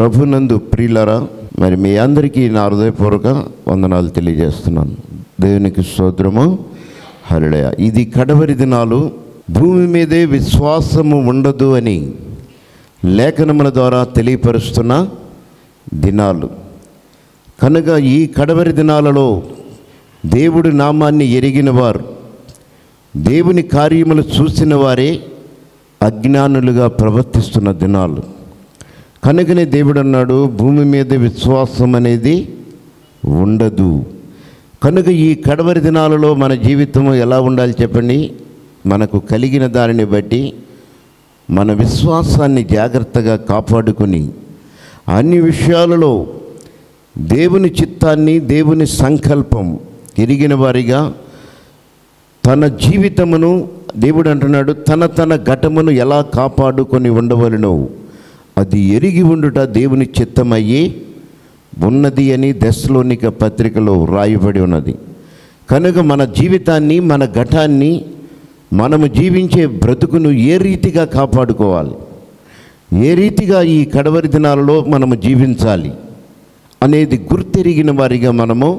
ప్రభునందు ప్రియులరా మరి మీ అందరికీ నా హృదయపూర్వక వందనాలు తెలియజేస్తున్నాను దేవునికి స్తోత్రము హరిడయ ఇది కడవరి దినాలు భూమి మీదే విశ్వాసము ఉండదు అని లేఖనముల ద్వారా తెలియపరుస్తున్న దినాలు కనుక ఈ కడవరి దినాలలో దేవుడి నామాన్ని ఎరిగిన వారు దేవుని కార్యములు చూసిన వారే అజ్ఞానులుగా ప్రవర్తిస్తున్న దినాలు కనుకనే దేవుడు అన్నాడు భూమి మీద విశ్వాసం అనేది ఉండదు కనుక ఈ కడవరి దినాలలో మన జీవితం ఎలా ఉండాలి చెప్పండి మనకు కలిగిన దానిని బట్టి మన విశ్వాసాన్ని జాగ్రత్తగా కాపాడుకొని అన్ని విషయాలలో దేవుని చిత్తాన్ని దేవుని సంకల్పం ఎరిగిన వారిగా తన జీవితమును దేవుడు అంటున్నాడు తన తన ఘటమును ఎలా కాపాడుకొని ఉండవలనో అది ఎరిగి ఉండుట దేవుని చిత్తమయ్యి ఉన్నది అని దశలోనిక పత్రికలో రాయబడి ఉన్నది కనుక మన జీవితాన్ని మన ఘటాన్ని మనము జీవించే బ్రతుకును ఏ రీతిగా కాపాడుకోవాలి ఏ రీతిగా ఈ కడవరి దినాలలో మనము జీవించాలి అనేది గుర్తెరిగిన వారిగా మనము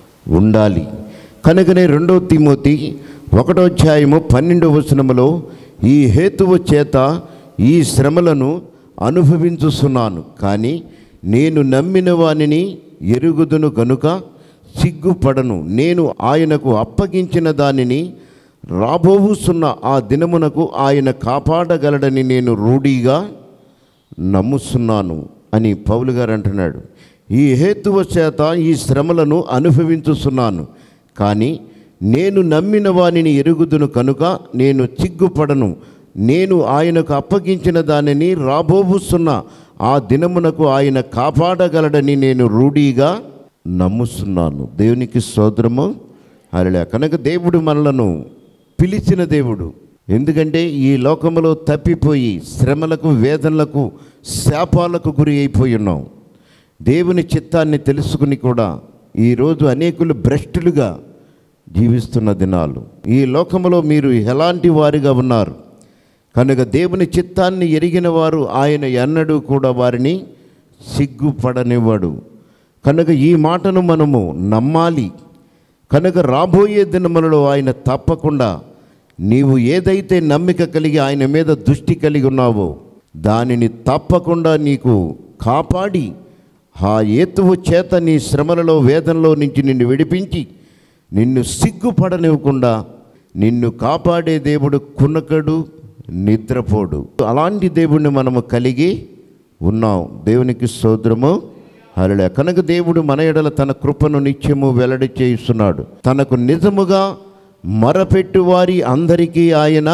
ఉండాలి కనుకనే రెండో తిమోతి ఒకటో అధ్యాయము పన్నెండవ వచనములో ఈ హేతువు చేత ఈ శ్రమలను అనుభవించుస్తున్నాను కానీ నేను నమ్మిన వానిని ఎరుగుదును గనుక సిగ్గుపడను నేను ఆయనకు అప్పగించిన దానిని రాబోవుస్తున్న ఆ దినమునకు ఆయన కాపాడగలడని నేను రూఢీగా నమ్ముస్తున్నాను అని పౌలు గారు అంటున్నాడు ఈ హేతువ చేత ఈ శ్రమలను అనుభవించుతున్నాను కానీ నేను నమ్మిన వానిని ఎరుగుదును కనుక నేను చిగ్గుపడను నేను ఆయనకు అప్పగించిన దానిని రాబోబుస్తున్న ఆ దినమునకు ఆయన కాపాడగలడని నేను రూఢీగా నమ్ముస్తున్నాను దేవునికి సోదరము అలా కనుక దేవుడు మనలను పిలిచిన దేవుడు ఎందుకంటే ఈ లోకములో తప్పిపోయి శ్రమలకు వేదనలకు శాపాలకు గురి అయిపోయి ఉన్నాం దేవుని చిత్తాన్ని తెలుసుకుని కూడా ఈరోజు అనేకులు భ్రష్టులుగా జీవిస్తున్న దినాలు ఈ లోకములో మీరు ఎలాంటి వారిగా ఉన్నారు కనుక దేవుని చిత్తాన్ని ఎరిగిన వారు ఆయన ఎన్నడూ కూడా వారిని సిగ్గుపడనివ్వడు కనుక ఈ మాటను మనము నమ్మాలి కనుక రాబోయే దినములలో ఆయన తప్పకుండా నీవు ఏదైతే నమ్మిక కలిగి ఆయన మీద దృష్టి కలిగి ఉన్నావో దానిని తప్పకుండా నీకు కాపాడి ఆ ఏతువు చేత నీ శ్రమలలో వేదనలో నుంచి నిన్ను విడిపించి నిన్ను సిగ్గుపడనివ్వకుండా నిన్ను కాపాడే దేవుడు కునకడు నిద్రపోడు అలాంటి దేవుణ్ణి మనము కలిగి ఉన్నాం దేవునికి సోదరము హరళ కనుక దేవుడు మన ఎడల తన కృపను నిత్యము వెల్లడి చేయిస్తున్నాడు తనకు నిజముగా మరపెట్టు వారి అందరికీ ఆయన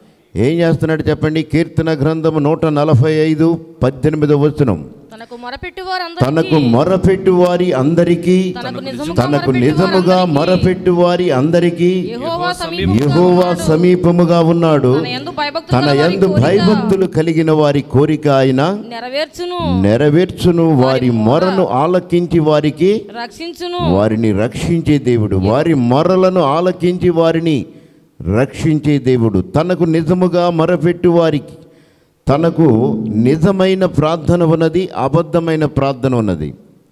ఏం చేస్తున్నాడు చెప్పండి కీర్తన గ్రంథము నూట నలభై ఐదు పద్దెనిమిదవ వచనం తనకు మొరపెట్టువారు తనకు మొరపెట్టు వారి అందరికీ తనకు నిజముగా తనకు నిజముగా మొరపెట్టు వారి అందరికీ యెహోవా సమీప యెహోవా సమీపముగా ఉన్నాడు తన యందు భయభక్తులు తన గల వారి యందు కోరిక భయభక్తులు కలిగిన వారి కోరిక ఆయన నెరవేర్చును నెరవేర్చును వారి మొరను ఆలకించి వారికి రక్షించును వారిని రక్షించే దేవుడు వారి మొరలను ఆలకించి వారిని రక్షించే దేవుడు తనకు నిజముగా మొరపెట్టు వారికి తనకు నిజమైన ప్రార్థన ఉన్నది అబద్ధమైన ప్రార్థన ఉన్నది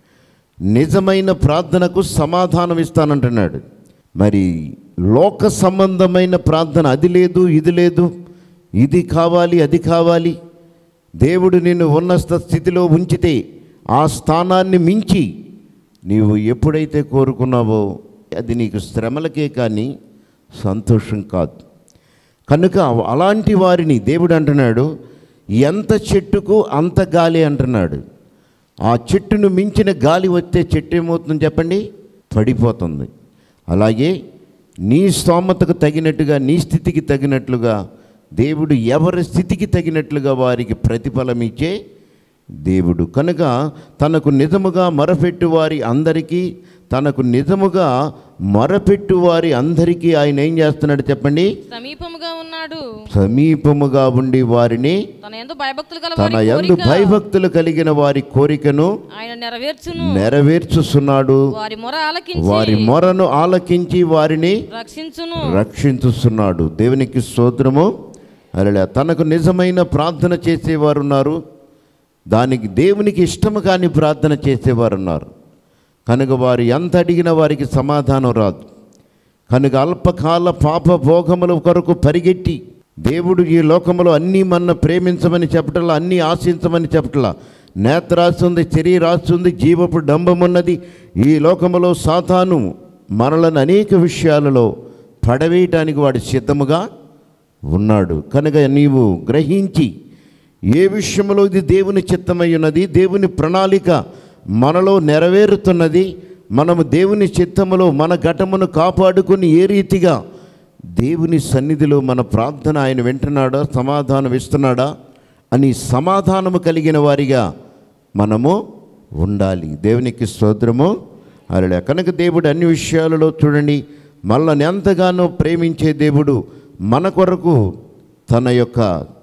నిజమైన ప్రార్థనకు సమాధానం ఇస్తానంటున్నాడు మరి లోక సంబంధమైన ప్రార్థన అది లేదు ఇది లేదు ఇది కావాలి అది కావాలి దేవుడు నిన్ను ఉన్నత స్థితిలో ఉంచితే ఆ స్థానాన్ని మించి నీవు ఎప్పుడైతే కోరుకున్నావో అది నీకు శ్రమలకే కానీ సంతోషం కాదు కనుక అలాంటి వారిని దేవుడు అంటున్నాడు ఎంత చెట్టుకు అంత గాలి అంటున్నాడు ఆ చెట్టును మించిన గాలి వస్తే చెట్టు ఏమవుతుంది చెప్పండి పడిపోతుంది అలాగే నీ స్తోమతకు తగినట్టుగా నీ స్థితికి తగినట్లుగా దేవుడు ఎవరి స్థితికి తగినట్లుగా వారికి ప్రతిఫలం ఇచ్చే దేవుడు కనుక తనకు నిజముగా మొరపెట్టు వారి అందరికీ తనకు నిజముగా మొరపెట్టు వారి అందరికీ ఆయన ఏం చేస్తున్నాడు చెప్పండి సమీపముగా ఉన్నాడు సమీపముగా ఉండి వారిని తన యందు భయభక్తులు గల తన వారి యందు కోరిక భయభక్తులు కలిగిన వారి కోరికను ఆయన నెరవేర్చును నెరవేర్చుస్తున్నాడు వారి మొర ఆలకించి వారి మొరను ఆలకించి వారిని రక్షించును రక్షించుస్తున్నాడు దేవునికి స్తోత్రము అలా తనకు నిజమైన ప్రార్థన చేసేవారు ఉన్నారు దానికి దేవునికి ఇష్టము కాని ప్రార్థన చేసేవారు ఉన్నారు కనుక వారు ఎంత అడిగినా వారికి సమాధానం రాదు కనుక అల్పకాల పాప భోగముల కొరకు పరిగెట్టి దేవుడు ఈ లోకములో అన్నీ మన ప్రేమించమని చెప్పటలా అన్నీ ఆశించమని చెప్పటలా నేత్రాశి ఉంది శరీరాశి ఉంది జీవపు డంబమున్నది ఈ లోకములో సాతాను మనలను అనేక విషయాలలో పడవేయటానికి వాడు సిద్ధముగా ఉన్నాడు కనుక నీవు గ్రహించి ఏ విషయంలో ఇది దేవుని చిత్తమై ఉన్నది దేవుని ప్రణాళిక మనలో నెరవేరుతున్నది మనము దేవుని చిత్తములో మన ఘటమును కాపాడుకుని ఏ రీతిగా దేవుని సన్నిధిలో మన ప్రార్థన ఆయన వింటున్నాడా సమాధానం ఇస్తున్నాడా అని సమాధానము కలిగిన వారిగా మనము ఉండాలి దేవునికి స్తోత్రము అలా కనుక దేవుడు అన్ని విషయాలలో చూడండి మనల్ని ఎంతగానో ప్రేమించే దేవుడు మన కొరకు తన యొక్క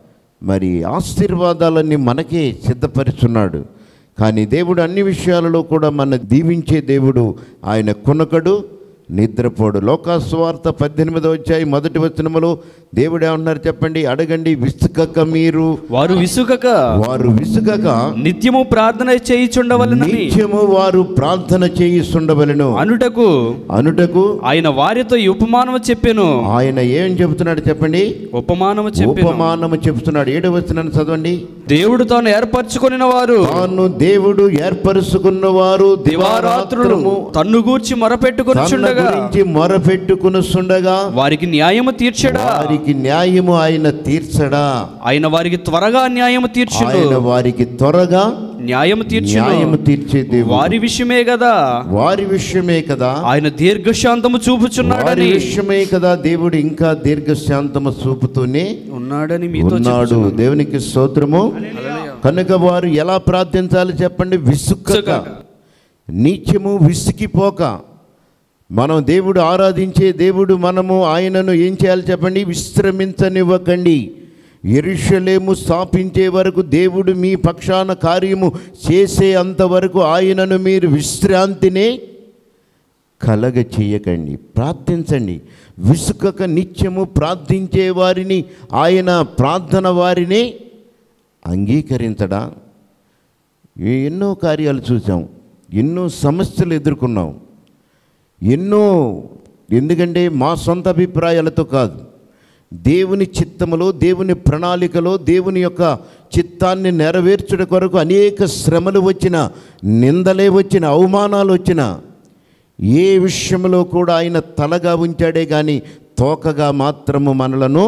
మరి ఆశీర్వాదాలన్నీ మనకే సిద్ధపరుచున్నాడు కానీ దేవుడు అన్ని విషయాలలో కూడా మన దీవించే దేవుడు ఆయన కొనకడు నిద్రపోడు లోకాస్వార్త పద్దెనిమిదో వచ్చాయి మొదటి వచనములో దేవుడు ఏమన్నారు చెప్పండి అడగండి విసుకక మీరు వారు విసుగక వారు విసుకక నిత్యము ప్రార్థన చేయుచుండవలనని నిత్యము వారు ప్రార్థన చేయిస్తుండవలను అనుటకు అనుటకు ఆయన వారితో ఈ ఉపమానము చెప్పెను ఆయన ఏం చెబుతున్నాడు చెప్పండి ఉపమానము చెప్పెను ఉపమానము చెబుతున్నాడు ఏడవ వచనాన్ని చదవండి దేవుడు తాను ఏర్పరచుకొనిన వారు తాను దేవుడు ఏర్పరుచుకున్న వారు దివారాత్రులు దివారాత్రము తన్ను గూర్చి తన మొరపెట్టుకొనిచుండగా గురించి మొరపెట్టుకునుచుండగా వారికి న్యాయము తీర్చడా వారికి న్యాయము ఆయన తీర్చడా ఆయన వారికి త్వరగా న్యాయము తీర్చును ఆయన వారికి త్వరగా న్యాయము తీర్చును న్యాయము తీర్చే దేవుడు వారి విషయమే కదా వారి విషయమే కదా ఆయన దీర్ఘశాంతము వారి చూపుచున్నాడని విషయమే కదా దేవుడు ఇంకా దీర్ఘశాంతము చూపుతూనే ఉన్నాడని మీతో ఉన్నాడు దేవునికి స్తోత్రము కనుక వారు ఎలా ప్రార్థించాలి చెప్పండి విసుక్కక నీత్యము విసిగిపోక మనం దేవుడు ఆరాధించే దేవుడు మనము ఆయనను ఏం చేయాలి చెప్పండి విశ్రమించనివ్వకండి ఎరుషలేము స్థాపించే వరకు దేవుడు మీ పక్షాన కార్యము చేసే అంతవరకు ఆయనను మీరు విశ్రాంతినే కలగ చేయకండి ప్రార్థించండి విసుకక నిత్యము ప్రార్థించే వారిని ఆయన ప్రార్థన వారిని అంగీకరించడా ఏ- ఎన్నో కార్యాలు చూసాం ఎన్నో సమస్యలు ఎదుర్కొన్నాం ఎన్నో ఎందుకంటే మా సొంత అభిప్రాయాలతో కాదు దేవుని చిత్తములో దేవుని ప్రణాళికలో దేవుని యొక్క చిత్తాన్ని నెరవేర్చుట కొరకు అనేక శ్రమలు వచ్చిన నిందలే వచ్చిన అవమానాలు వచ్చిన ఏ విషయంలో కూడా ఆయన తలగా ఉంచాడే కానీ తోకగా మాత్రము మనలను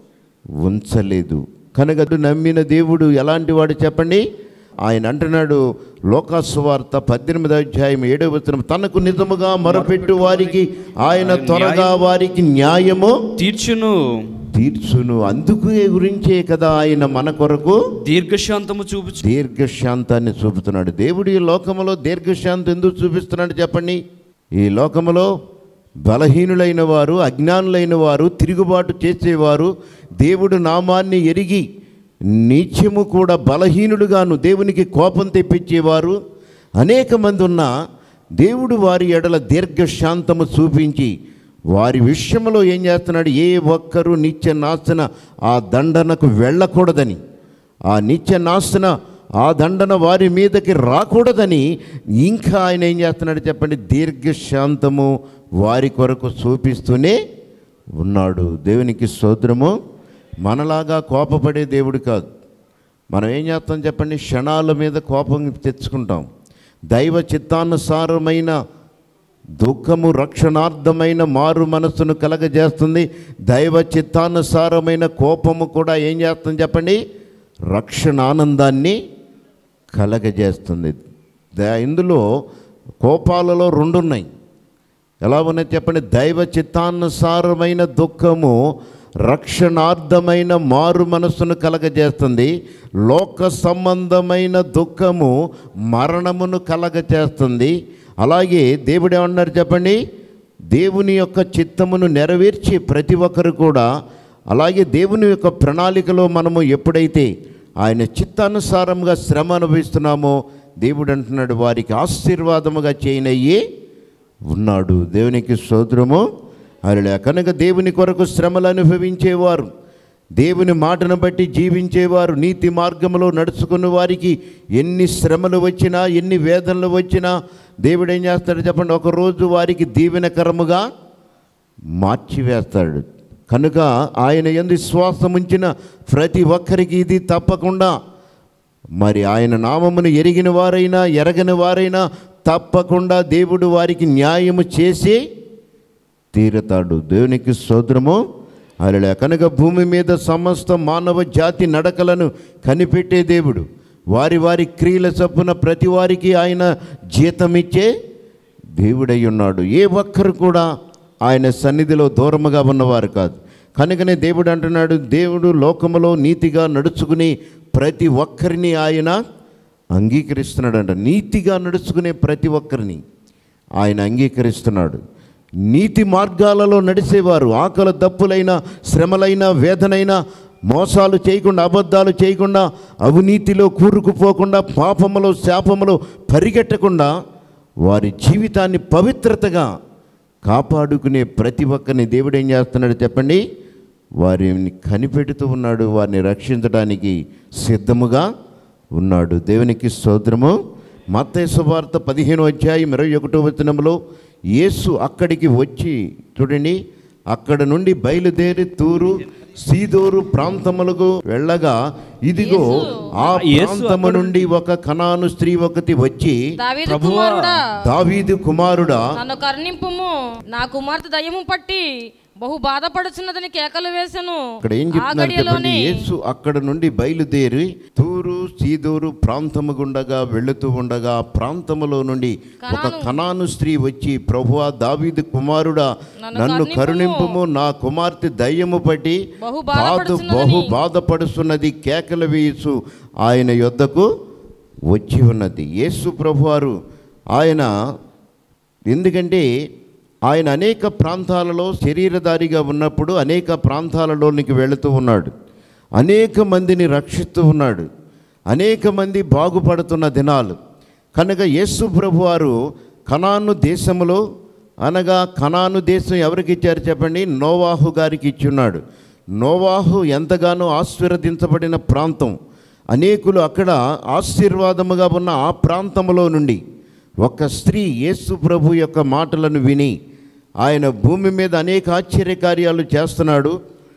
ఉంచలేదు కనుక నమ్మిన దేవుడు ఎలాంటి వాడు చెప్పండి ఆయన అంటున్నాడు లోకాసువార్త పద్దెనిమిది అధ్యాయం ఏడవ వచనం తనకు నిజముగా మొరపెట్టు వారికి ఆయన త్వరగా వారికి న్యాయము తీర్చును తీర్చును అందుకు గురించే కదా ఆయన మన కొరకు దీర్ఘశాంతము చూపుచు దీర్ఘశాంతాన్ని చూపుతున్నాడు దేవుడు ఈ లోకములో దీర్ఘశాంతం ఎందుకు చూపిస్తున్నాడు చెప్పండి ఈ లోకములో బలహీనులైన వారు అజ్ఞానులైన వారు తిరుగుబాటు చేసేవారు దేవుడు నామాన్ని ఎరిగి నిత్యము కూడా బలహీనుడుగాను దేవునికి కోపం తెప్పించేవారు అనేక మంది ఉన్న దేవుడు వారి ఎడల దీర్ఘశాంతము చూపించి వారి విషయంలో ఏం చేస్తున్నాడు ఏ ఒక్కరూ నిత్య నాశన ఆ దండనకు వెళ్ళకూడదని ఆ నిత్య నాశన ఆ దండన వారి మీదకి రాకూడదని ఇంకా ఆయన ఏం చేస్తున్నాడు చెప్పండి దీర్ఘశాంతము వారి కొరకు చూపిస్తూనే ఉన్నాడు దేవునికి స్తోత్రము మనలాగా కోపపడే దేవుడు కాదు మనం ఏం చేస్తాం చెప్పండి క్షణాల మీద కోపం తెచ్చుకుంటాం దైవ చిత్తానుసారమైన దుఃఖము రక్షణార్థమైన మారు మనస్సును కలగజేస్తుంది దైవ చిత్తానుసారమైన కోపము కూడా ఏం చేస్తుంది చెప్పండి రక్షణ ఆనందాన్ని కలగజేస్తుంది ద- ఇందులో కోపాలలో రెండు ఉన్నాయి ఎలా ఉన్నాయి చెప్పండి దైవ చిత్తానుసారమైన దుఃఖము రక్షణార్థమైన మారు మనస్సును కలగజేస్తుంది లోక సంబంధమైన దుఃఖము మరణమును కలగజేస్తుంది అలాగే దేవుడు ఏమన్నారు చెప్పండి దేవుని యొక్క చిత్తమును నెరవేర్చి ప్రతి ఒక్కరు కూడా అలాగే దేవుని యొక్క ప్రణాళికలో మనము ఎప్పుడైతే ఆయన చిత్తానుసారంగా శ్రమ అనుభవిస్తున్నామో దేవుడు అంటున్నాడు వారికి ఆశీర్వాదముగా చేయనయ్యి ఉన్నాడు దేవునికి స్తోత్రము అలా కనుక దేవుని కొరకు శ్రమలు అనుభవించేవారు దేవుని మాటను బట్టి జీవించేవారు నీతి మార్గంలో నడుచుకున్న వారికి ఎన్ని శ్రమలు వచ్చినా ఎన్ని వేదనలు వచ్చినా దేవుడు ఏం చేస్తాడు చెప్పండి ఒకరోజు వారికి దీవెనకరముగా మార్చివేస్తాడు కనుక ఆయన ఎందు విశ్వాసం ఉంచిన ప్రతి ఒక్కరికి ఇది తప్పకుండా మరి ఆయన నామమును ఎరిగిన వారైనా ఎరగని వారైనా తప్పకుండా దేవుడు వారికి న్యాయము చేసి తీరుతాడు దేవునికి స్తోత్రము అలా కనుక భూమి మీద సమస్త మానవ జాతి నడకలను కనిపెట్టే దేవుడు వారి వారి క్రియల చొప్పున ప్రతి వారికి ఆయన జీతమిచ్చే దేవుడై ఉన్నాడు ఏ ఒక్కరు కూడా ఆయన సన్నిధిలో దూరముగా ఉన్నవారు కాదు కనుకనే దేవుడు అంటున్నాడు దేవుడు లోకములో నీతిగా నడుచుకుని ప్రతి ఒక్కరిని ఆయన అంగీకరిస్తున్నాడంట నీతిగా నడుచుకునే ప్రతి ఒక్కరిని ఆయన అంగీకరిస్తున్నాడు నీతి మార్గాలలో నడిచేవారు ఆకలి దప్పులైన శ్రమలైన వేదనైన మోసాలు చేయకుండా అబద్ధాలు చేయకుండా అవినీతిలో కూరుకుపోకుండా పాపములో శాపములో పరిగెట్టకుండా వారి జీవితాన్ని పవిత్రతగా కాపాడుకునే ప్రతి ఒక్కరిని దేవుడు ఏం చేస్తున్నాడు చెప్పండి వారిని కనిపెడుతూ ఉన్నాడు వారిని రక్షించడానికి సిద్ధముగా ఉన్నాడు దేవునికి స్తోత్రము మత్తయి సువార్త పదిహేను అధ్యాయం ఇరవై ఒకటో వచనంలో యేసు అక్కడికి వచ్చి చూడండి అక్కడ నుండి బయలుదేరి తూరు సీదోరు ప్రాంతములకు వెళ్ళగా ఇదిగో ఆ యేసు ప్రాంతము నుండి ఒక కనాను స్త్రీ ఒకటి వచ్చి దావీదు ప్రభువా, కుమారుడా దావీదు కుమారుడా నన్ను కరుణింపుము నా కుమార్తె దయ్యము పట్టి బహు బాధపడుచున్నదని కేకలు వేసెను ఇక్కడ ఏం ఆ చెప్తున్నారు చెప్పండి గడియలోనే యేసు అక్కడ నుండి బయలుదేరి తూరు సీదోరు ప్రాంతము గుండగా వెళుతూ ఉండగా ఆ ప్రాంతములో నుండి ఒక కనాను. కనాను స్త్రీ వచ్చి ప్రభువా దావీదు కుమారుడా నన్ను నన్ను కరుణింపుము. కరుణింపుము నా కుమార్తె దయ్యము పట్టి బహు బాధ బాధపడుచున్నదని. బహు బాధపడుతున్నది కేకలు వేయచ్చు ఆయన యొద్దకు వచ్చి ఉన్నది యేసు ప్రభువారు ఆయన ఎందుకంటే ఆయన అనేక ప్రాంతాలలో శరీరధారిగా ఉన్నప్పుడు అనేక ప్రాంతాలలోనికి వెళుతూ ఉన్నాడు అనేక మందిని రక్షిస్తూ ఉన్నాడు అనేక మంది బాగుపడుతున్న దినాలు కనుక యేసు ప్రభువారు కనాను దేశములో అనగా కనాను దేశం ఎవరికి ఇచ్చారు చెప్పండి నోవాహు గారికి ఇచ్చున్నాడు నోవాహు ఎంతగానో ఆశీర్వదించబడిన ప్రాంతం అనేకులు అక్కడ ఆశీర్వాదముగా ఉన్న ఆ ప్రాంతంలో నుండి ఒక స్త్రీ యేసు ప్రభు యొక్క మాటలను విని ఆయన భూమి మీద అనేక ఆశ్చర్యకార్యాలు చేస్తున్నాడు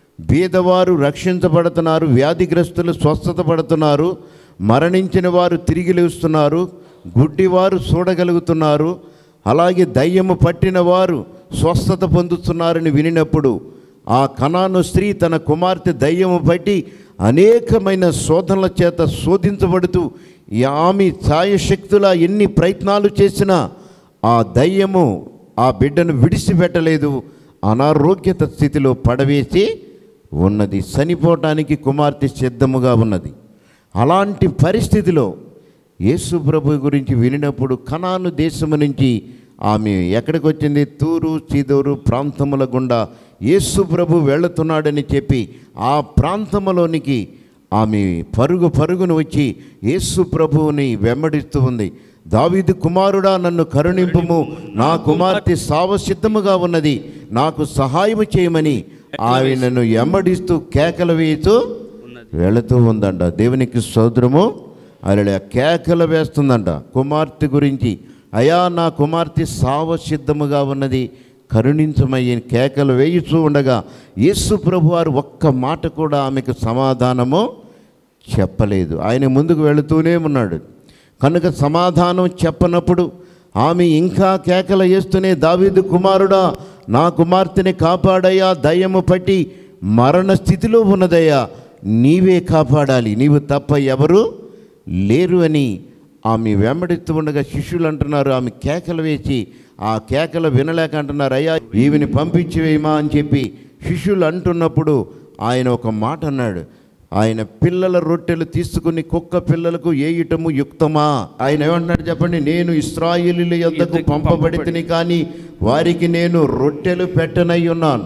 బీదవారు రక్షించబడుతున్నారు వ్యాధిగ్రస్తులు స్వస్థత పడుతున్నారు మరణించిన వారు తిరిగి లేస్తున్నారు గుడ్డివారు చూడగలుగుతున్నారు అలాగే దయ్యము పట్టిన వారు స్వస్థత పొందుతున్నారని వినినప్పుడు ఆ కనాను స్త్రీ తన కుమార్తె దయ్యము పట్టి అనేకమైన శోధనల చేత శోధించబడుతూ ఈ ఆమె ఛాయశక్తుల ఎన్ని ప్రయత్నాలు చేసినా ఆ దయ్యము ఆ బిడ్డను విడిచిపెట్టలేదు అనారోగ్యత స్థితిలో పడవేసి ఉన్నది చనిపోవటానికి కుమార్తె సిద్ధముగా ఉన్నది అలాంటి పరిస్థితిలో యేసు ప్రభు గురించి వినినప్పుడు కనాను దేశము నుంచి ఆమె ఎక్కడికి వచ్చింది తూరు సీదోరు ప్రాంతముల గుండా యేసు ప్రభు వెళుతున్నాడని చెప్పి ఆ ప్రాంతములోనికి ఆమె పరుగు పరుగును వచ్చి యేసు ప్రభువుని వెంబడిస్తూ ఉంది దావీదు కుమారుడా నన్ను కరుణింపుము నా కుమార్తె సావసిద్ధముగా ఉన్నది నాకు సహాయము చేయమని ఆయనను వెంబడిస్తూ కేకలు వేస్తూ వెళుతూ ఉందంట దేవునికి సోదరము అలా కేకలు వేస్తుందంట కుమార్తె గురించి అయా నా కుమార్తె సావసిద్ధముగా ఉన్నది కరుణించమయ్యి కేకలు వేయుచూ ఉండగా యేసు ప్రభువారు ఒక్క మాట కూడా ఆమెకు సమాధానము చెప్పలేదు ఆయన ముందుకు వెళుతూనే ఉన్నాడు కనుక సమాధానం చెప్పనప్పుడు ఆమె ఇంకా కేకలు వేస్తూనే దావీదు కుమారుడా నా కుమార్తెని కాపాడయ్యా దయ్యము పట్టి మరణ స్థితిలో ఉన్నదయ్యా నీవే కాపాడాలి నీవు తప్ప ఎవరు లేరు అని ఆమె వెంబడిస్తూ ఉండగా శిష్యులు అంటున్నారు ఆమె కేకలు వేసి ఆ కేకలు వినలేక అంటున్నారు అయ్యా ఈవిని పంపించి వేయమా అని చెప్పి శిష్యులు అంటున్నప్పుడు ఆయన ఒక మాట అన్నాడు ఆయన పిల్లల రొట్టెలు తీసుకుని కుక్క పిల్లలకు ఏయటము యుక్తమా ఆయన ఏమంటున్నాడు చెప్పండి నేను ఇస్రాయిలీల యొద్దకు పంపబడితిని కానీ వారికి నేను రొట్టెలు పెట్టనై ఉన్నాను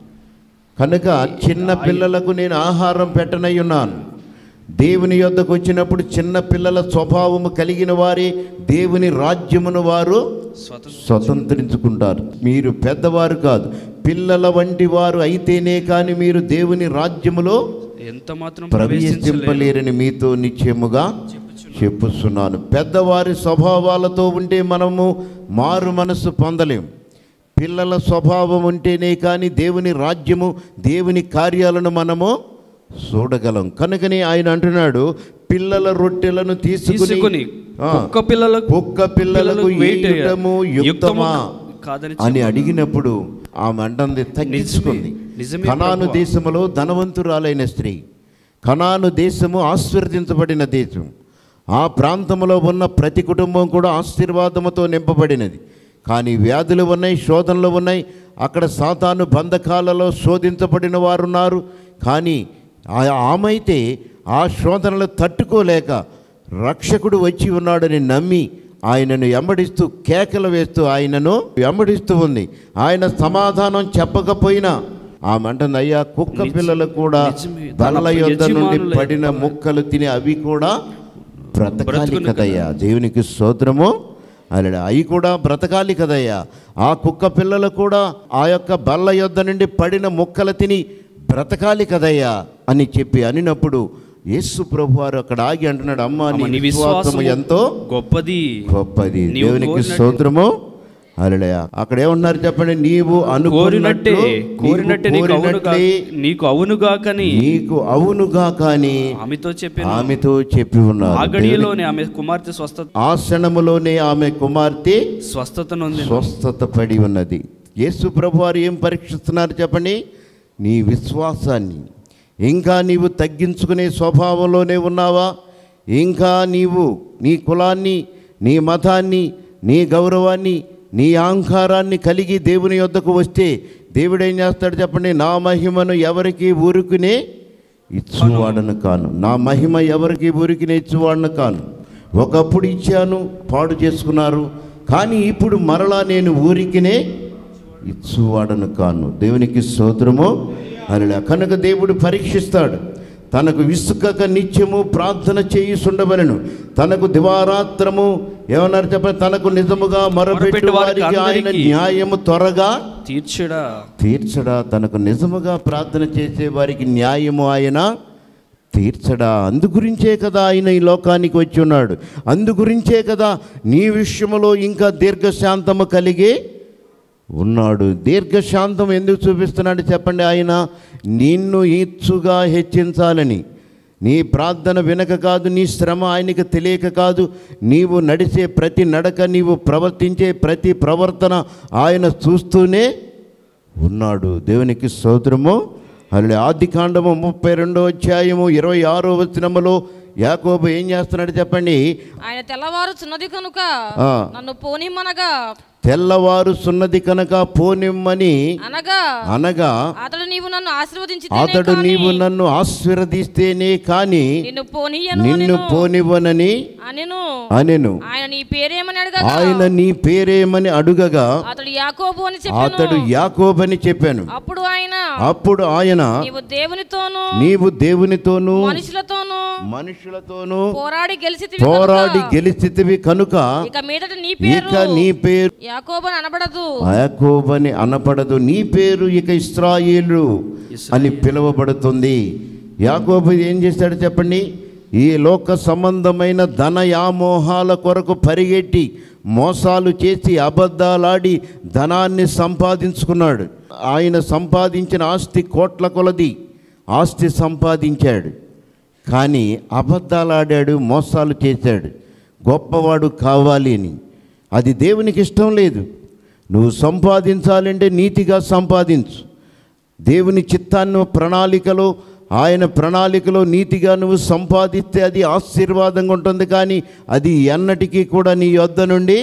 కనుక చిన్న పిల్లలకు నేను ఆహారం పెట్టనై ఉన్నాను దేవుని యొద్దకు వచ్చినప్పుడు చిన్న పిల్లల స్వభావము కలిగిన వారే దేవుని రాజ్యమును వారు స్వతంత్ర స్వతంత్రించుకుంటారు మీరు పెద్దవారు కాదు పిల్లల వంటి వారు అయితేనే కానీ మీరు దేవుని రాజ్యములో ఎంత మాత్రం ప్రవేశించలేరు ప్రవేశింపలేరని మీతో నిశ్చయముగా చెప్పుచున్నాను పెద్దవారి స్వభావాలతో ఉంటే మనము మారు మనసు పొందలేం పిల్లల స్వభావం ఉంటేనే కానీ దేవుని రాజ్యము దేవుని కార్యాలను మనము చూడగలం కనుకనే ఆయన అంటున్నాడు పిల్లల రొట్టెలను తీసుకుని తీసుకుని ఆ, కుక్క పిల్లలకు కుక్క పిల్లలకు వేట వేయటము యుక్తమా కాదని అని అడిగినప్పుడు ఆమె అంటుంది తగ్గించుకుంది నిజమే కనాను ప్రభువా. దేశములో ధనవంతురాలైన స్త్రీ కనాను దేశము ఆశీర్వదించబడిన దేశం ఆ ప్రాంతంలో ఉన్న ప్రతి కుటుంబం కూడా ఆశీర్వాదముతో నింపబడినది కానీ వ్యాధులు ఉన్నాయి శోధనలు ఉన్నాయి అక్కడ సాతాను బంధకాలలో శోధించబడిన వారు ఉన్నారు కానీ ఆ- ఆమె అయితే ఆ శోధనలు తట్టుకోలేక రక్షకుడు వచ్చి ఉన్నాడని నమ్మి ఆయనను వెంబడిస్తూ కేకలు వేస్తూ ఆయనను వెంబడిస్తూ ఉంది ఆయన సమాధానం చెప్పకపోయినా ఆమె అంటుంది అయ్యా కుక్క పిల్లలు కూడా నిజమే. బల్ల తన యొద్ద నుండి యజమానుల పడిన ముక్కలు తిని అవి కూడా బ్రతకాలి బ్రతుకును కదయ్యా దేవునికి స్తోత్రము అలా అవి కూడా బ్రతకాలి కదయ్యా ఆ కుక్క పిల్లలు కూడా ఆ యొక్క బల్ల యొద్ద నుండి పడిన ముక్కలు తిని బ్రతకాలి కదయ్యా అని చెప్పి అనినప్పుడు యేసు ప్రభు వారు అక్కడ ఆగి అంటున్నాడు అమ్మా నీ అమ్మ, నీ విశ్వాసము విశ్వాసము ఎంతో గొప్పది గొప్పది నీవు దేవునికి కోరినట్టు- స్తోత్రము అలడయ అక్కడ ఏమన్నారు చెప్పండి నీవు కోరినట్టే అనుకున్నట్టు కోరినట్టే నీకు అవునుగా కోరినట్లే నీకు అవునుగా కానీ నీకు అవునుగా కానీ ఆమెతో చెప్పాను ఆమెతో చెప్పి ఆ ఉన్నారు గడియలోనే ఆమె కుమార్తె స్వస్థత ఆ క్షణములోనే ఆమె కుమార్తె స్వస్థత నొంది స్వస్థత పడి ఉన్నది యేసు ప్రభు వారు ఏం పరీక్షిస్తున్నారు చెప్పండి నీ విశ్వాసాన్ని ఇంకా నీవు తగ్గించుకునే స్వభావంలోనే ఉన్నావా ఇంకా నీవు నీ కులాన్ని నీ మతాన్ని నీ గౌరవాన్ని నీ అహంకారాన్ని కలిగి దేవుని యొద్దకు వస్తే దేవుడు ఏం చేస్తాడు చెప్పండి నా మహిమను ఎవరికి ఊరుకునే ఇచ్చువాడను కాను నా మహిమ ఎవరికి ఊరికినే ఇచ్చువాడను కాను ఒకప్పుడు ఇచ్చాను పాడు చేసుకున్నారు కానీ ఇప్పుడు మరలా నేను ఊరికినే ఇచ్చువాడను కాను దేవునికి స్తోత్రము అలా కనుక దేవుడు పరీక్షిస్తాడు తనకు విసుకక నిత్యము ప్రార్థన చేయుచుండవలను తనకు దివారాత్రము ఏమన్నారు చెప్పండి తనకు నిజముగా మొరపెట్టు వారికి ఆయన న్యాయము త్వరగా తీర్చడా తీర్చడా తనకు నిజముగా ప్రార్థన చేసే వారికి న్యాయము ఆయన తీర్చడా అందుగురించే కదా ఆయన ఈ లోకానికి వచ్చి ఉన్నాడు అందుగురించే కదా నీ విషయంలో ఇంకా దీర్ఘశాంతము కలిగి ఉన్నాడు దీర్ఘశాంతం ఎందుకు చూపిస్తున్నాడు చెప్పండి ఆయన నిన్ను ఈచ్చుగా హెచ్చించాలని నీ ప్రార్థన వినక కాదు నీ శ్రమ ఆయనకి తెలియక కాదు నీవు నడిచే ప్రతి నడక నీవు ప్రవర్తించే ప్రతి ప్రవర్తన ఆయన చూస్తూనే ఉన్నాడు దేవునికి స్తోత్రము అలా ఆది కాండము ముప్పై రెండో అధ్యాయము ఇరవై ఆరో వచనములో యాకోబు ఏం చేస్తున్నాడు చెప్పండి ఆయన తెల్లవారు చున్నది కనుక ఆ. నన్ను పోనిమ్మనగా తెల్లవారు సున్నది కనుక పోనిమ్మని అనగా అనగా అతడు నీవు నన్ను ఆశీర్వదించి అతడు నీవు నన్ను ఆశీర్వదిస్తేనే కాని నిన్ను పోనీయను నిన్ను అనెను. పోనివ్వనని అనెను అనెను ఆయన నీ పేరేమని అడగగా ఆయన నీ పేరేమని అడుగగా అతడు యాకోబు అని చెప్పాను అతడు యాకోబని చెప్పాను అప్పుడు ఆయన అప్పుడు ఆయన నీవు దేవునితోనూ నీవు దేవునితోనూ మనుషులతోనూ మనుషులతోనూ పోరాడి గెలిచి పోరాడి గెలిచితివి కనుక ఇక మీదట నీ పేరు ఇక నీ పేరు యాకోబు అని అనబడదు యాకోబని అనపడదు నీ పేరు ఇక ఇస్రాయేలు అని పిలువబడుతుంది యాకోబు ఏం చేశాడు చెప్పండి ఈ లోక సంబంధమైన ధన యామోహాల కొరకు పరిగెట్టి మోసాలు చేసి అబద్ధాలాడి ధనాన్ని సంపాదించుకున్నాడు ఆయన సంపాదించిన ఆస్తి కోట్ల కొలది ఆస్తి సంపాదించాడు కానీ అబద్ధాలాడాడు మోసాలు చేశాడు గొప్పవాడు కావాలి అని అది దేవునికి ఇష్టం లేదు నువ్వు సంపాదించాలంటే నీతిగా సంపాదించు దేవుని చిత్తాన్ని ప్రణాళికలో ఆయన ప్రణాళికలో నీతిగా నువ్వు సంపాదిస్తే అది ఆశీర్వాదంగా ఉంటుంది కానీ అది ఎన్నటికీ కూడా నీ యొద్ద నుండి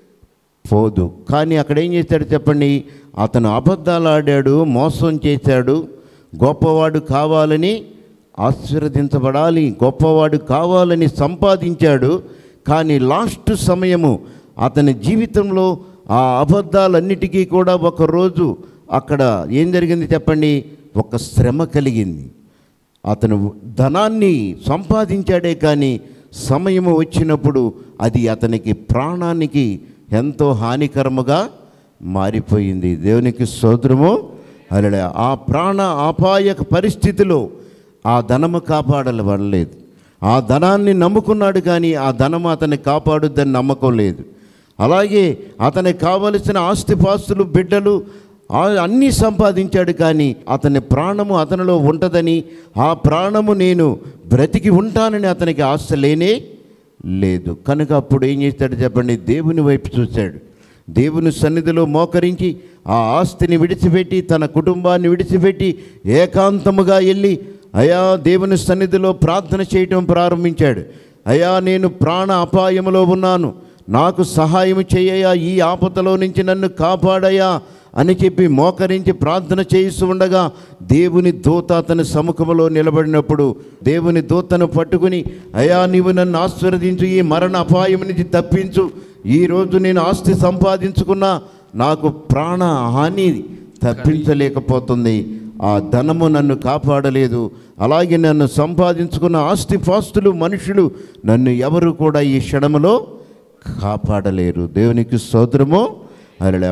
పోదు కానీ అక్కడ ఏం చేశాడు చెప్పండి అతను అబద్ధాలు ఆడాడు మోసం చేశాడు గొప్పవాడు కావాలని ఆశీర్వదించబడాలి గొప్పవాడు కావాలని సంపాదించాడు కానీ లాస్ట్ సమయము అతని జీవితంలో ఆ అబద్ధాలన్నిటికీ కూడా ఒకరోజు అక్కడ ఏం జరిగింది చెప్పండి ఒక శ్రమ కలిగింది అతను ధనాన్ని సంపాదించాడే కానీ సమయము వచ్చినప్పుడు అది అతనికి ప్రాణానికి ఎంతో హానికరముగా మారిపోయింది దేవునికి స్తోత్రము అలా ఆ ప్రాణ అపాయక పరిస్థితిలో ఆ ధనము కాపాడబడలేదు ఆ ధనాన్ని నమ్ముకున్నాడు కానీ ఆ ధనము అతన్ని కాపాడుద్దని నమ్మకం లేదు అలాగే అతనికి కావలసిన ఆస్తిపాస్తులు బిడ్డలు ఆ- అన్నీ సంపాదించాడు కానీ అతని ప్రాణము అతనిలో ఉంటుందని ఆ ప్రాణము నేను బ్రతికి ఉంటానని అతనికి ఆశ లేనే లేదు కనుక అప్పుడు ఏం చేస్తాడు చెప్పండి దేవుని వైపు చూశాడు దేవుని సన్నిధిలో మోకరించి ఆ ఆస్తిని విడిచిపెట్టి తన కుటుంబాన్ని విడిచిపెట్టి ఏకాంతముగా వెళ్ళి అయా దేవుని సన్నిధిలో ప్రార్థన చేయటం ప్రారంభించాడు అయా నేను ప్రాణ అపాయములో ఉన్నాను నాకు సహాయం చేయయా ఈ ఆపదలో నుంచి నన్ను కాపాడయా అని చెప్పి మోకరించి ప్రార్థన చేయిస్తూ ఉండగా దేవుని దూత అతని సముఖంలో నిలబడినప్పుడు దేవుని దూతను పట్టుకుని అయా నీవు నన్ను ఆశీర్వదించు ఈ మరణ అపాయం నుంచి తప్పించు ఈరోజు నేను ఆస్తి సంపాదించుకున్నా నాకు ప్రాణ హాని తప్పించలేకపోతుంది ఆ ధనము నన్ను కాపాడలేదు అలాగే నన్ను సంపాదించుకున్న ఆస్తిపాస్తులు మనుషులు నన్ను ఎవరు కూడా ఈ క్షణములో కాపాడలేరు దేవునికి స్తోత్రము అలా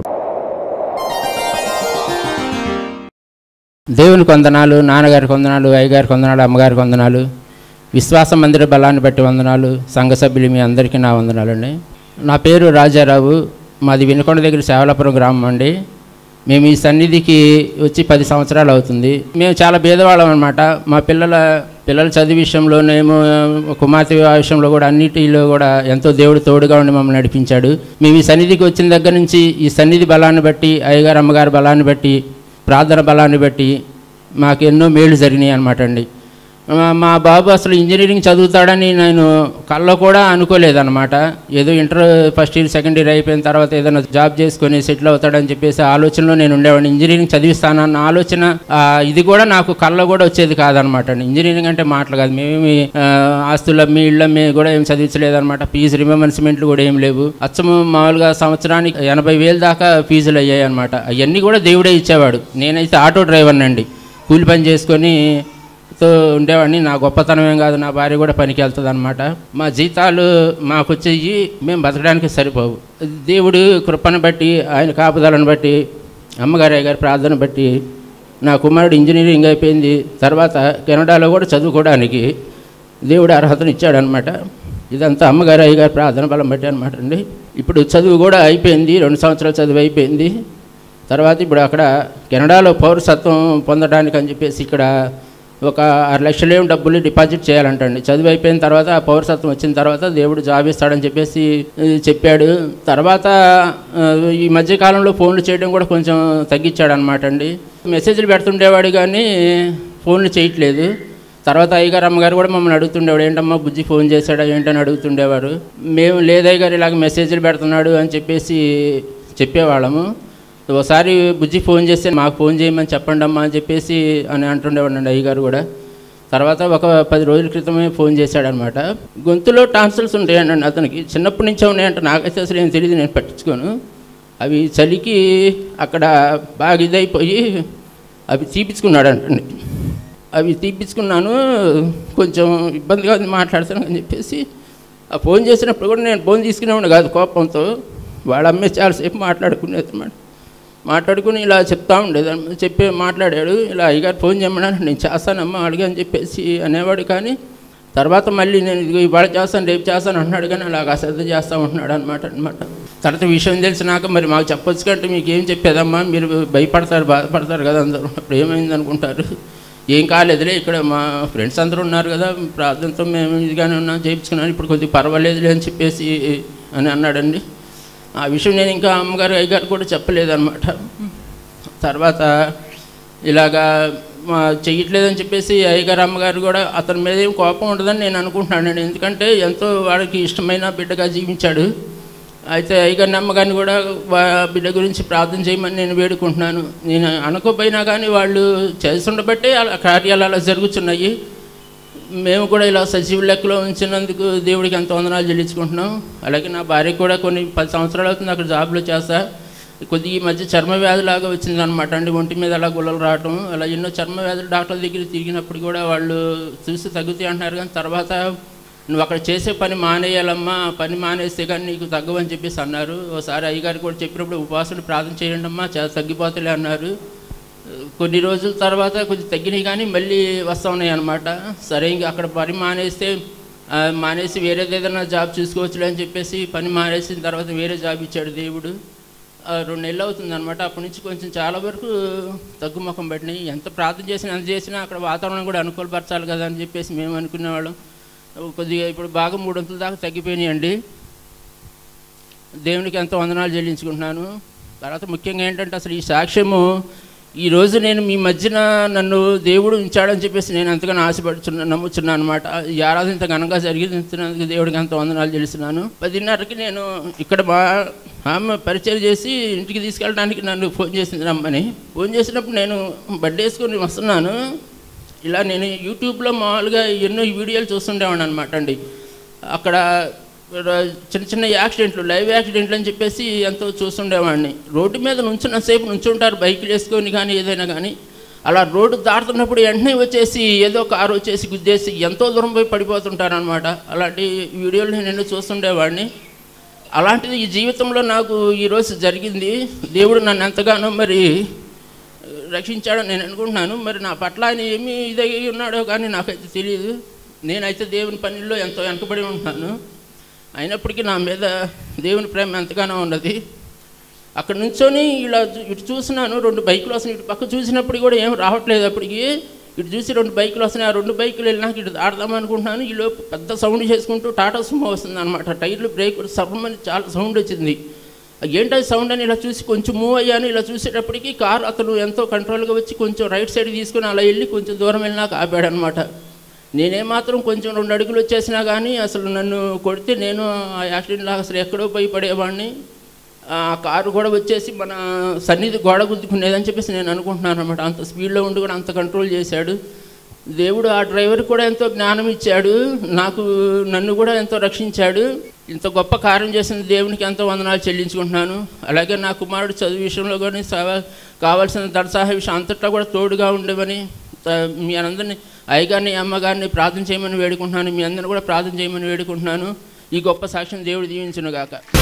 దేవునికి వందనాలు నాన్నగారికి వందనాలు అయ్యగారికి వందనాలు అమ్మగారికి వందనాలు విశ్వాస మందిర బలాన్ని బట్టి వందనాలు సంఘ సభ్యులు మీ అందరికీ నా వందనాలండి నా పేరు రాజారావు మాది వినుకొండ దగ్గర సేవలాపురం గ్రామం అండి మేము ఈ సన్నిధికి వచ్చి పది సంవత్సరాలు అవుతుంది మేము చాలా భేదవాళ్ళం అనమాట మా పిల్లల పిల్లల చదువు విషయంలోనేమో కుమార్తె వివాహ విషయంలో కూడా అన్నిటిలో కూడా ఎంతో దేవుడు తోడుగా ఉండి మమ్మల్ని నడిపించాడు మేము ఈ సన్నిధికి వచ్చిన దగ్గర నుంచి ఈ సన్నిధి బలాన్ని బట్టి అయ్యగారు అమ్మగారి బలాన్ని బట్టి ప్రార్థన బలాన్ని బట్టి మాకు ఎన్నో మేలు జరిగినాయి అనమాట అండి మా- మా బాబు అసలు ఇంజనీరింగ్ చదువుతాడని నేను కల్లో కూడా అనుకోలేదన్నమాట ఏదో inter first year second year అయిపోయిన తర్వాత ఏదైనా జాబ్ చేసుకొని సెటిల్ అవుతాడని చెప్పేసి ఆలోచనలో నేను ఉండేవాడిని ఇంజనీరింగ్ చదివిస్తానన్న ఆలోచన ఆ, ఇది కూడా నాకు కల్లో కూడా వచ్చేది కాదనమాట అండి ఇంజనీరింగ్ అంటే మాటలు కాదు మేమేమి ఆ, ఆస్తులు అమ్మి ఇళ్ళ అమ్మి కూడా ఏం చదివించలేదన్నమాట ఫీజు రిమెంబర్స్మెంట్లు కూడా ఏం లేవు అచ్చము మామూలుగా సంవత్సరానికి ఎనభై వేలు దాకా ఫీజులు అయ్యాయి అనమాట అవన్నీ కూడా దేవుడే ఇచ్చేవాడు నేనైతే ఆటో డ్రైవర్ని అండి కూలి పని చేసుకొని తో ఉండేవాడిని నా గొప్పతనం ఏం కాదు నా భార్య కూడా పనికి వెళ్తుంది అనమాట మా జీతాలు మాకు వచ్చేవి మేము బతకడానికి సరిపోవు దేవుడు కృపను బట్టి ఆయన కాపుదలను బట్టి అమ్మగారి గారి ప్రార్థన బట్టి నా కుమారుడు ఇంజనీరింగ్ అయిపోయింది తర్వాత కెనడాలో కూడా చదువుకోవడానికి దేవుడు అర్హతను ఇచ్చాడనమాట ఇదంతా అమ్మగారు అయ్యగారి ప్రార్థన బలం బట్టి అనమాట అండి ఇప్పుడు చదువు కూడా అయిపోయింది రెండు సంవత్సరాలు చదువు అయిపోయింది తర్వాత ఇప్పుడు అక్కడ కెనడాలో పౌరసత్వం పొందడానికి అని చెప్పేసి ఇక్కడ ఒక ఆరు లక్షలు ఏం డబ్బులు డిపాజిట్ చేయాలంటండి చదువు అయిపోయిన తర్వాత ఆ పౌరసత్వం వచ్చిన తర్వాత దేవుడు జాబ్ ఇస్తాడని చెప్పేసి ఆ, చెప్పాడు తర్వాత ఆ, ఈ మధ్య కాలంలో ఫోన్లు చేయడం కూడా కొంచెం తగ్గించాడు అనమాట అండి మెసేజ్లు పెడుతుండేవాడు కానీ ఫోన్లు చేయట్లేదు తర్వాత అయ్యగారు అమ్మగారు కూడా మమ్మల్ని అడుగుతుండేవాడు ఏంటమ్మా బుజ్జి ఫోన్ చేశాడా ఏంటని అడుగుతుండేవారు మేము లేదయ్య గారు ఇలాగ మెసేజ్లు పెడుతున్నాడు అని చెప్పేసి చెప్పేవాళ్ళము ఒకసారి బుజ్జి ఫోన్ చేస్తే మాకు ఫోన్ చేయమని చెప్పండి అమ్మా అని చెప్పేసి అని అంటుండేవాడండి అయ్యగారు కూడా తర్వాత ఒక పది రోజుల క్రితమే ఫోన్ చేశాడనమాట గొంతులో టాన్సిల్స్ ఉంటాయండి అతనికి చిన్నప్పటి నుంచే ఉన్నాయంట నాకైతే అసలు ఏం తెలియదు నేను పట్టించుకోను అవి చలికి అక్కడ బాగా ఇదైపోయి అవి తీపించుకున్నాడంటండి అవి తీపించుకున్నాను కొంచెం ఇబ్బందిగా ఉంది మాట్లాడుతాను అని చెప్పేసి ఆ ఫోన్ చేసినప్పుడు కూడా నేను ఫోన్ తీసుకునేవాడు కాదు కోపంతో వాళ్ళ అమ్మే చాలాసేపు మాట్లాడుకునేది అన్నమాట మాట్లాడుకుని ఇలా చెప్తా ఉండేది అన్నమాట. చెప్పి మాట్లాడాడు ఇలా అయ్యగారు ఫోన్ చేయమన్నాను నేను చేస్తానమ్మా అడిగా అని చెప్పేసి అనేవాడు కానీ తర్వాత మళ్ళీ నేను ఇదిగో ఇవాళ చేస్తాను రేపు చేస్తాను అన్నాడు కానీ అలా అశ్రద్ధ చేస్తా ఉంటున్నాడు అనమాట అనమాట తర్వాత విషయం తెలిసినాక మరి మాకు చెప్పొచ్చు కంటే మీకు ఏం చెప్పేదమ్మా మీరు భయపడతారు బాధపడతారు కదా అందరూ అప్పుడు ఏమైంది అనుకుంటారు ఏం కాలేదులే ఇక్కడ మా ఫ్రెండ్స్ అందరూ ఉన్నారు కదా ప్రార్థనతో మేము ఇదిగానే ఉన్నాం చేయించుకున్నాను ఇప్పుడు కొద్దిగా పర్వాలేదులే అని చెప్పేసి అని అన్నాడండి ఆ విషయం నేను ఇంకా అమ్మగారు అయ్యగారు కూడా చెప్పలేదన్నమాట తర్వాత ఇలాగా మా చెయ్యట్లేదని చెప్పేసి అయ్యగారు అమ్మగారు కూడా అతని మీద ఏం కోపం ఉండదని నేను అనుకుంటున్నాను ఎందుకంటే ఎంతో వాడికి ఇష్టమైన బిడ్డగా జీవించాడు అయితే అయ్యగారిని అమ్మగారిని కూడా వా- బిడ్డ గురించి ప్రార్థన చేయమని నేను వేడుకుంటున్నాను నేను అనుకోపోయినా కానీ వాళ్ళు చేస్తుండబట్టే అలా కార్యాలు అలా జరుగుతున్నాయి మేము కూడా ఇలా సజీవ లెక్కలో ఉంచినందుకు దేవుడికి ఎంత వందనాలు చెల్లించుకుంటున్నాం అలాగే నా భార్య కూడా కొన్ని పది సంవత్సరాలు అవుతుంది అక్కడ జాబ్లో చేస్తా కొద్దిగా ఈ మధ్య చర్మ వ్యాధి లాగా వచ్చిందనమాట అండి ఒంటి మీద అలా గుల్లలు రావటం అలా ఎన్నో చర్మ వ్యాధులు డాక్టర్ల దగ్గర తిరిగినప్పుడు కూడా వాళ్ళు చూసి తగ్గుతాయి అంటున్నారు కానీ తర్వాత నువ్వు అక్కడ చేసే పని మానేయాలమ్మా పని మానేస్తే కానీ నీకు తగ్గవని చెప్పేసి అన్నారు ఒకసారి అయ్యగారు కూడా చెప్పినప్పుడు ఉపవాసులు ప్రార్థన చేయండి అమ్మా చాలా తగ్గిపోతలే అన్నారు కొన్ని రోజుల తర్వాత కొంచెం తగ్గినాయి కానీ మళ్ళీ వస్తూ ఉన్నాయి అనమాట సరే ఇంకా అక్కడ పని మానేస్తే ఆ, మానేసి వేరేది ఏదైనా జాబ్ చూసుకోవచ్చులే అని చెప్పేసి పని మానేసిన తర్వాత వేరే జాబ్ ఇచ్చాడు దేవుడు ఆ, రెండు నెలలు అవుతుంది అనమాట అప్పటి నుంచి కొంచెం చాలా వరకు తగ్గుముఖం పడినాయి ఎంత ప్రార్థన చేసినా ఎంత చేసినా అక్కడ వాతావరణం కూడా అనుకూలపరచాలి కదా అని చెప్పేసి మేము అనుకునేవాళ్ళం కొద్దిగా ఇప్పుడు బాగా మూడొంతుల దాకా తగ్గిపోయినాయండి దేవునికి ఎంతో వందనాలు చెల్లించుకుంటున్నాను తర్వాత ముఖ్యంగా ఏంటంటే అసలు ఈ సాక్ష్యము ఈరోజు నేను మీ మధ్యన నన్ను దేవుడు ఉంచాడని చెప్పేసి నేను ఎంతగానో ఆశపడుచున్నా నమ్ముచున్నాను అనమాట ఈ ఆరాధన ఇంత ఘనంగా జరిగినందుకు దేవుడికి ఎంతో వందనాలు చెల్లిస్తున్నాను పదిన్నరకి నేను ఇక్కడ మా ఆమె పరిచయం చేసి ఇంటికి తీసుకెళ్ళడానికి నన్ను ఫోన్ చేసింది రమ్మని ఫోన్ చేసినప్పుడు నేను బర్త్డే వేసుకొని వస్తున్నాను ఇలా నేను యూట్యూబ్లో మామూలుగా ఎన్నో వీడియోలు చూస్తుండేవాడిని అనమాట అండి అక్కడ చిన్న చిన్న యాక్సిడెంట్లు లైవ్ యాక్సిడెంట్లు అని చెప్పేసి ఎంతో చూస్తుండేవాడిని రోడ్డు మీద నుంచున్నసేపు నుంచుంటారు బైకులు వేసుకొని కానీ ఏదైనా కానీ అలా రోడ్డు దాటుతున్నప్పుడు వెంటనే వచ్చేసి ఏదో కారు వచ్చేసి గుద్దేసి ఎంతో దూరం పోయి పడిపోతుంటారు అనమాట అలాంటి వీడియోలు నేను ఎన్నో చూస్తుండేవాడిని అలాంటిది ఈ జీవితంలో నాకు ఈరోజు జరిగింది దేవుడు నన్ను ఎంతగానో మరి రక్షించాడని నేను అనుకుంటున్నాను మరి నా పట్ల ఆయన ఏమి ఇదై ఉన్నాడో కానీ నాకైతే తెలియదు నేనైతే దేవుని పనిలో ఎంతో వెనకబడి ఉంటున్నాను అయినప్పటికీ నా మీద దేవుని ప్రేమ ఎంతగానో ఉన్నది అక్కడ నుంచొని ఇలా చూ- ఇటు చూసినాను రెండు బైకులు వస్తున్నాయి ఇటు పక్క చూసినప్పుడు కూడా ఏం రావట్లేదు అప్పటికి ఇటు చూసి రెండు బైకులు వస్తున్నాయి ఆ రెండు బైకులు వెళ్ళినాక ఇటు దాడదాం అనుకుంటున్నాను ఈ లోపు పెద్ద సౌండ్ చేసుకుంటూ టాటా సుమో వస్తుంది అనమాట టైర్లు బ్రేక్ సర్వమని చాలా సౌండ్ వచ్చింది ఏంటది సౌండ్ అని ఇలా చూసి కొంచెం మూవ్ అయ్యాను ఇలా చూసేటప్పటికి కార్ అతను ఎంతో కంట్రోల్గా వచ్చి కొంచెం రైట్ సైడ్ తీసుకుని అలా వెళ్ళి కొంచెం దూరం వెళ్ళినాక ఆపాడు అనమాట నేనేమాత్రం కొంచెం రెండు అడుగులు వచ్చేసినా కానీ అసలు నన్ను కొడితే నేను ఆ యాక్సిడెంట్ లాగా అసలు ఎక్కడో పోయి పడేవాడిని ఆ కారు కూడా వచ్చేసి మన సన్నిధి గోడ గుద్దుకునేదని చెప్పేసి నేను అనుకుంటున్నాను అనమాట అంత స్పీడ్లో ఉండి కూడా అంత కంట్రోల్ చేశాడు దేవుడు ఆ డ్రైవర్ కూడా ఎంతో జ్ఞానం ఇచ్చాడు నాకు నన్ను కూడా ఎంతో రక్షించాడు ఇంత గొప్ప కార్యం చేసిన దేవునికి ఎంతో వందనాలు చెల్లించుకుంటున్నాను అలాగే నా కుమారుడు చదువు విషయంలో కానీ సవ- కావాల్సిన దర్సాహ విషయం అంతటా కూడా తోడుగా ఉండేవని త- మీ అందరినీ అయ్యగారిని అమ్మగారిని ప్రార్థన చేయమని వేడుకుంటున్నాను మీ అందరిని కూడా ప్రార్థన చేయమని వేడుకుంటున్నాను ఈ గొప్ప సాక్ష్యం దేవుడు దీవించునుగాక